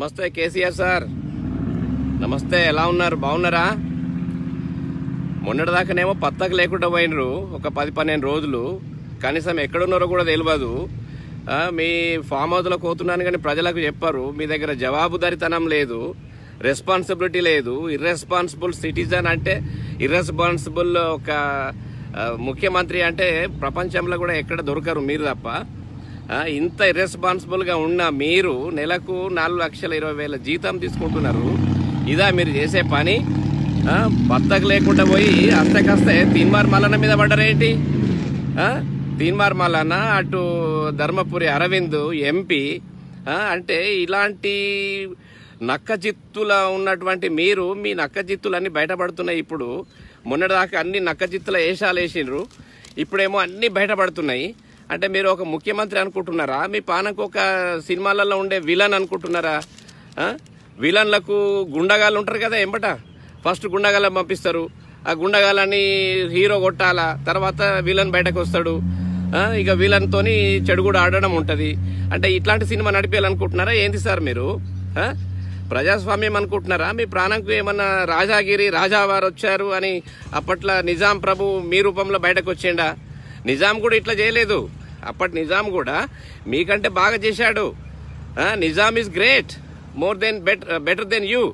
నమస్తే కేసీఆర్ సార్ నమస్తే ఎలా ఉన్నారు బాగున్నారా మొన్నటిదాకానేమో పత్తకు లేకుండా పోయినరు ఒక పది పన్నెండు రోజులు కనీసం ఎక్కడున్నారో కూడా తెలియదు ఆ, మీ ఫామ్ హౌస్లో పోతున్నాను కానీ ప్రజలకు చెప్పారు మీ దగ్గర జవాబుదారితనం లేదు రెస్పాన్సిబిలిటీ లేదు ఇర్రెస్పాన్సిబుల్ సిటిజన్ అంటే ఇర్రెస్పాన్సిబుల్ ఒక ఆ, ముఖ్యమంత్రి అంటే ప్రపంచంలో కూడా ఎక్కడ దొరకరు మీరు తప్ప ఆ, ఇంత ఇర్రెస్పాన్సిబుల్ గా ఉన్న మీరు నెలకు నాలుగు లక్షల ఇరవై వేల జీతం తీసుకుంటున్నారు ఇదా మీరు చేసే పని ఆ, బద్దకు లేకుండా పోయి అస్తకస్తే తీన్మార్ మల్లన్న మీద పడ్డారేంటి ఆ, తీన్మార్ మల్లన్న అటు ధర్మపురి అరవింద్ ఎంపీ ఆ, అంటే ఇలాంటి నక్కజిత్తుల ఉన్నటువంటి మీరు మీ నక్కజిత్తులన్నీ బయటపడుతున్నాయి ఇప్పుడు మొన్నటిదాకా అన్ని నక్కజిత్తుల వేషాలు వేసిండ్రు ఇప్పుడేమో అన్ని బయటపడుతున్నాయి అంటే మీరు ఒక ముఖ్యమంత్రి అనుకుంటున్నారా మీ పానకు ఒక సినిమాలలో ఉండే విలన్ అనుకుంటున్నారా ఆ? విలన్లకు గుండగాళ్ళు ఉంటారు కదా ఎంబట ఫస్ట్ గుండగాళ్ళని పంపిస్తారు ఆ గుండగాళ్ళని హీరో కొట్టాలా తర్వాత విలన్ బయటకు వస్తాడు ఆ, ఇక విలన్ తోని చెడు కూడా ఆడడం ఉంటది అంటే ఇట్లాంటి సినిమా నడిపేయాలనుకుంటున్నారా ఏంది సార్ మీరు ఆ? ప్రజాస్వామ్యం అనుకుంటున్నారా మీ ప్రాణంకు ఏమన్నా రాజాగిరి రాజావారు వచ్చారు అని అప్పట్లో నిజాం ప్రభు మీ రూపంలో బయటకు వచ్చిండా నిజాం కూడా ఇట్లా చేయలేదు అప్పటి నిజాం కూడా మీకంటే బాగా చేశాడు ఆ, Nizam is great more than better better than you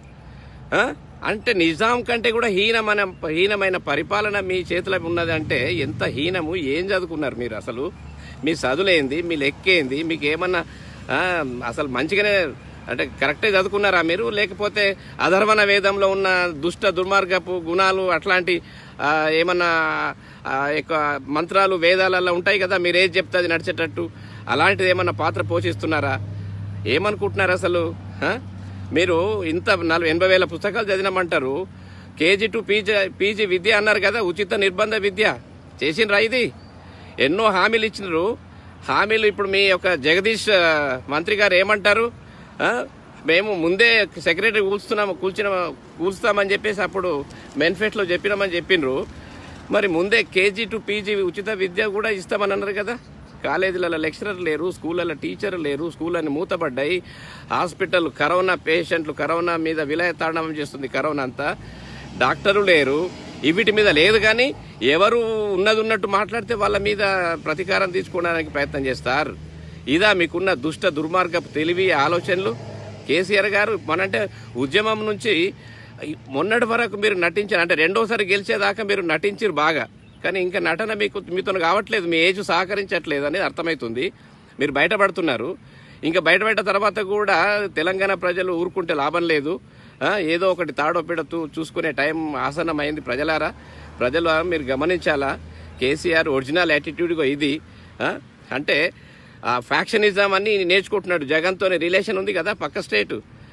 అంటే నిజాం కంటే కూడా హీనమైన హీనమైన పరిపాలన మీ చేతిలో ఉన్నదంటే ఎంత హీనము ఏం చదువుకున్నారు మీరు అసలు మీ చదువులేంది మీ లెక్కేంది మీకు ఏమన్నా ఆ, అసలు మంచిగానే అంటే కరెక్టే చదువుకున్నారా మీరు లేకపోతే అధర్వణ వేదంలో ఉన్న దుష్ట దుర్మార్గపు గుణాలు అట్లాంటి ఆ, ఏమన్నా ఆ, ఎక్కువ మంత్రాలు వేదాలలో ఉంటాయి కదా మీరు ఏది చెప్తే అది నడిచేటట్టు అలాంటిది ఏమన్నా పాత్ర పోషిస్తున్నారా ఏమనుకుంటున్నారు అసలు ఆ? మీరు ఇంత నలభై ఎనభై వేల పుస్తకాలు చదివినామంటారు కేజీ టు పీజీ పీజీ విద్య అన్నారు కదా ఉచిత నిర్బంధ విద్య చేసిండ్రా ఇది ఎన్నో హామీలు ఇచ్చినారు హామీలు ఇప్పుడు మీ యొక్క జగదీష్ ఆ, మంత్రి గారు ఏమంటారు ఆ? మేము ముందే సెక్రటరీ కూల్చున్నాము కూల్చిన కూల్స్తామని చెప్పేసి అప్పుడు మేనిఫెస్టోలో చెప్పినామని చెప్పిండ్రు మరి ముందే కేజీ టు పీజీ ఉచిత విద్య కూడా ఇస్తామని అన్నారు కదా కాలేజీలలో లెక్చరర్ లేరు స్కూళ్ళలో టీచర్ లేరు స్కూళ్ళని మూతపడ్డాయి హాస్పిటల్ కరోనా పేషెంట్లు కరోనా మీద విలయతాండవం చేస్తుంది కరోనా అంతా డాక్టరు లేరు వీటి మీద లేదు కానీ ఎవరు ఉన్నది ఉన్నట్టు మాట్లాడితే వాళ్ళ మీద ప్రతీకారం తీసుకోవడానికి ప్రయత్నం చేస్తారు ఇదా మీకున్న దుష్ట దుర్మార్గపు తెలివి ఆలోచనలు కేసీఆర్ గారు మనంటే ఉద్యమం నుంచి మొన్నటి వరకు మీరు నటించారు అంటే రెండోసారి గెలిచేదాకా మీరు నటించారు బాగా కానీ ఇంకా నటన మీకు మీతో కావట్లేదు మీ ఏజ్ సహకరించట్లేదు అనేది అర్థమవుతుంది మీరు బయటపడుతున్నారు ఇంకా బయటపడ్డ తర్వాత కూడా తెలంగాణ ప్రజలు ఊరుకుంటే లాభం లేదు ఆ, ఏదో ఒకటి తాడో పిడతూ చూసుకునే టైం ఆసన్నమైంది ప్రజలారా ప్రజలు మీరు గమనించాలా కేసీఆర్ ఒరిజినల్ యాటిట్యూడ్గా ఇది ఆ, అంటే ఆ ఫ్యాక్షనిజం అని నేర్చుకుంటున్నాడు జగన్తో రిలేషన్ ఉంది కదా పక్క స్టేట్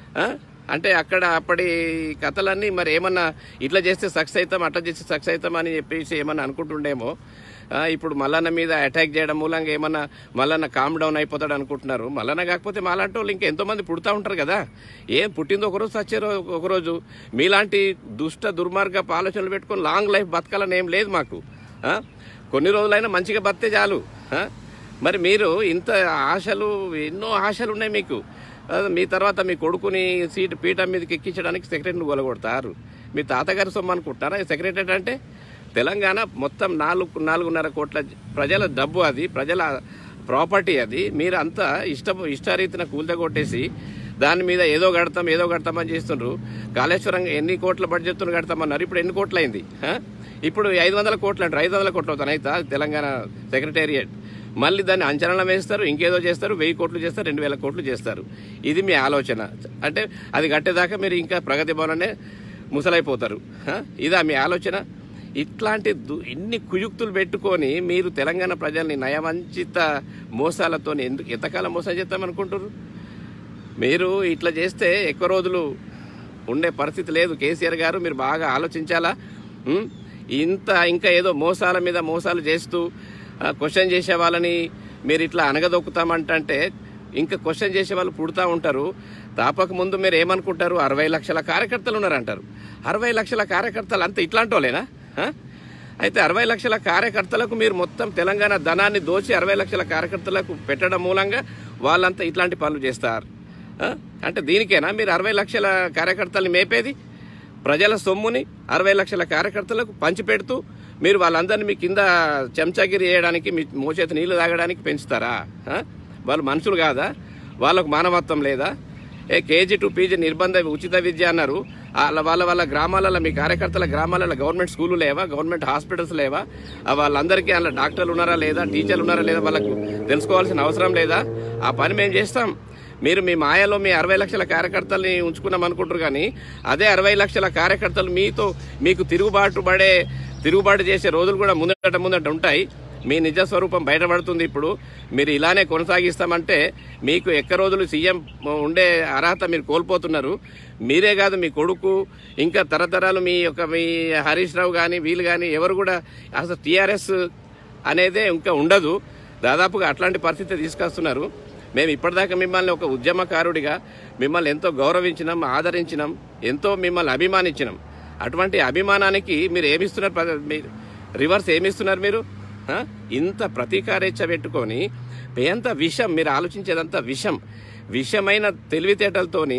అంటే అక్కడ అప్పటి కథలన్నీ మరి ఏమన్నా ఇట్లా చేస్తే సక్సెస్ అవుతాం అట్లా చేస్తే సక్సెస్ అవుతాం అని చెప్పేసి ఏమన్నా అనుకుంటుండేమో ఆ, ఇప్పుడు మల్లన్న మీద అటాక్ చేయడం మూలంగా ఏమన్నా మల్లన్న కామ్ డౌన్ అయిపోతాడు అనుకుంటున్నారు మల్లన్న కాకపోతే మాలాంటి వాళ్ళు ఇంకా ఎంతో మంది పుడతా ఉంటారు కదా ఏం పుట్టింది ఒకరోజు చచ్చారు ఒకరోజు మీలాంటి దుష్ట దుర్మార్గపు ఆలోచనలు పెట్టుకొని లాంగ్ లైఫ్ బతకాలని ఏం లేదు మాకు ఆ? కొన్ని రోజులైనా మంచిగా బతితే చాలు ఆ? మరి మీరు ఇంత ఆశలు ఎన్నో ఆశలు ఉన్నాయి మీకు ఆ, మీ తర్వాత మీ కొడుకుని సీటు పీఠం మీదకి ఎక్కించడానికి సెక్రటరీని కొలగొడతారు మీ తాతగారి సొమ్ము అనుకుంటారా సెక్రటరీ అంటే తెలంగాణ మొత్తం నాలుగు నాలుగున్నర కోట్ల ప్రజల డబ్బు అది ప్రజల ప్రాపర్టీ అది మీరు అంతా ఇష్ట ఇష్టారీతిన కూల్దగొట్టేసి దాని మీద ఏదో కడతాం ఏదో కడతామని చేస్తుండ్రు కాళేశ్వరం ఎన్ని కోట్ల బడ్జెట్ కడతామన్నారు ఇప్పుడు ఎన్ని కోట్లు అయింది ఆ? ఇప్పుడు ఐదు వందల కోట్లు అంటారు ఐదు వందల కోట్లు అవుతాను అయితే తెలంగాణ సెక్రటేరియట్ మళ్ళీ దాన్ని అంచనాలు వేస్తారు ఇంకేదో చేస్తారు వెయ్యి కోట్లు చేస్తారు రెండు వేల కోట్లు చేస్తారు ఇది మీ ఆలోచన అంటే అది కట్టేదాకా మీరు ఇంకా ప్రగతి భవననే ముసలైపోతారు ఆ? ఇదా మీ ఆలోచన ఇట్లాంటి దు- ఇన్ని కుయుక్తులు పెట్టుకొని మీరు తెలంగాణ ప్రజల్ని నయవంచిత మోసాలతో ఎందుకు ఎంతకాలం మోసం చేద్దామనుకుంటారు మీరు ఇట్లా చేస్తే ఎక్కువ రోజులు ఉండే పరిస్థితి లేదు కేసీఆర్ గారు మీరు బాగా ఆలోచించాలా ఉం? ఇంత ఇంకా ఏదో మోసాల మీద మోసాలు చేస్తూ ఆ, క్వశ్చన్ చేసే వాళ్ళని మీరు ఇట్లా అనగదొక్కుతామంటే ఇంకా క్వశ్చన్ చేసే వాళ్ళు పుడతా ఉంటారు తాపక ముందు మీరు ఏమనుకుంటారు అరవై లక్షల కార్యకర్తలు ఉన్నారంటారు అరవై లక్షల కార్యకర్తలు అంతా ఇట్లాంటి వాళ్ళేనా ఆ? అయితే అరవై లక్షల కార్యకర్తలకు మీరు మొత్తం తెలంగాణ ధనాన్ని దోచి అరవై లక్షల కార్యకర్తలకు పెట్టడం మూలంగా వాళ్ళంతా ఇట్లాంటి పనులు చేస్తారు ఆ? అంటే దీనికేనా మీరు అరవై లక్షల కార్యకర్తల్ని మేపేది ప్రజల సొమ్ముని అరవై లక్షల కార్యకర్తలకు పంచిపెడుతూ మీరు వాళ్ళందరినీ మీ కింద చెంచాగిరి చేయడానికి మీ మోచేతి నీళ్లు తాగడానికి పెంచుతారా ఆ? వాళ్ళు మనుషులు కాదా వాళ్ళకు మానవత్వం లేదా ఏ కేజీ టు పీజీ నిర్బంధ ఉచిత విద్య అన్నారు వాళ్ళ వాళ్ళ వాళ్ళ గ్రామాలలో మీ కార్యకర్తల గ్రామాలలో గవర్నమెంట్ స్కూళ్ళు లేవా గవర్నమెంట్ హాస్పిటల్స్ లేవా ఆ వాళ్ళందరికీ అందులో డాక్టర్లు ఉన్నారా లేదా టీచర్లు ఉన్నారా లేదా వాళ్ళకు తెలుసుకోవాల్సిన అవసరం లేదా ఆ పని మేము చేస్తాం మీరు మీ మాయలో మీ అరవై లక్షల కార్యకర్తల్ని ఉంచుకున్నాం అనుకుంటారు కానీ అదే అరవై లక్షల కార్యకర్తలు మీతో మీకు తిరుగుబాటు పడే తిరుగుబాటు చేసే రోజులు కూడా ముందట ముందట ఉంటాయి మీ నిజ స్వరూపం బయటపడుతుంది ఇప్పుడు మీరు ఇలానే కొనసాగిస్తామంటే మీకు ఎక్క రోజులు సీఎం ఉండే అర్హత మీరు కోల్పోతున్నారు మీరే కాదు మీ కొడుకు ఇంకా తరతరాలు మీ యొక్క మీ హరీష్ రావు కానీ వీళ్ళు కానీ ఎవరు కూడా అసలు టీఆర్ఎస్ అనేదే ఇంకా ఉండదు దాదాపుగా అట్లాంటి పరిస్థితి తీసుకొస్తున్నారు మేము ఇప్పటిదాకా మిమ్మల్ని ఒక ఉద్యమకారుడిగా మిమ్మల్ని ఎంతో గౌరవించినాం ఆదరించినాం ఎంతో మిమ్మల్ని అభిమానించినాం అటువంటి అభిమానానికి మీరు ఏమిస్తున్నారు ప్ర- మీరు రివర్స్ ఏమిస్తున్నారు మీరు ఆ? ఇంత ప్రతీకారేచ్ఛ పెట్టుకొని ఎంత విషం మీరు ఆలోచించేదంతా విషం విషమైన తెలివితేటలతోని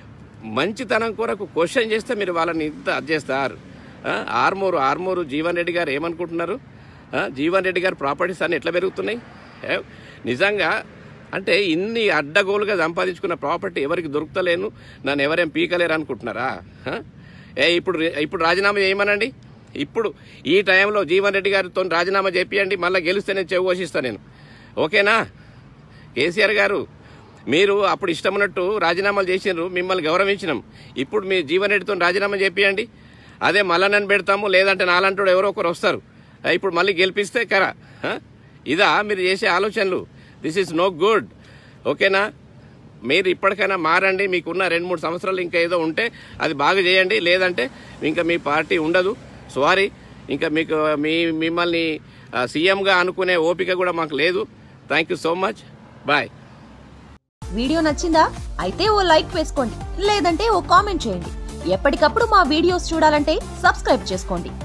మంచితనం కొరకు క్వశ్చన్ చేస్తే మీరు వాళ్ళని ఇంత అది చేస్తారు ఆ? ఆర్మూరు ఆర్మూరు జీవన్ రెడ్డి గారు ఏమనుకుంటున్నారు ఆ? జీవన్ రెడ్డి గారు ప్రాపర్టీస్ అన్ని ఎట్లా పెరుగుతున్నాయి ఏ? నిజంగా అంటే ఇన్ని అడ్డగోలుగా సంపాదించుకున్న ప్రాపర్టీ ఎవరికి దొరుకుతలేను నన్ను ఎవరేం పీకలేరు అనుకుంటున్నారా ఆ? ఏ ఇప్పుడు ఇప్పుడు రాజీనామా చేయమనండి ఇప్పుడు ఈ టైంలో జీవన్ రెడ్డి గారితో రాజీనామా చేపియండి మళ్ళీ గెలిస్తే నేను చెవి పోషిస్తాను నేను ఓకేనా కేసీఆర్ గారు మీరు అప్పుడు ఇష్టమున్నట్టు రాజీనామాలు చేసినారు మిమ్మల్ని గౌరవించినాం ఇప్పుడు మీ జీవన్ రెడ్డితో రాజీనామా చేపియండి అదే మళ్ళా నన్ను పెడతాము లేదంటే నాలంటోడు ఎవరో ఒకరు వస్తారు ఆ, ఇప్పుడు మళ్ళీ గెలిపిస్తే కరా ఆ? ఇదా మీరు చేసే ఆలోచనలు దిస్ ఈజ్ నో గుడ్ ఓకేనా మీరు ఇప్పటికైనా మారండి మీకున్న రెండు మూడు సంవత్సరాలు ఇంకా ఏదో ఉంటే అది బాగా చేయండి లేదంటే ఇంకా మీ పార్టీ ఉండదు సారీ ఇంకా మీకు మీ మిమ్మల్ని ఆ, సీఎంగా అనుకునే ఓపిక కూడా మాకు లేదు thank you so much bye video నచ్చిందా అయితే ఓ లైక్ వేసుకోండి లేదంటే ఓ కామెంట్ చేయండి ఎప్పటికప్పుడు మా వీడియోస్ చూడాలంటే సబ్స్క్రైబ్ చేసుకోండి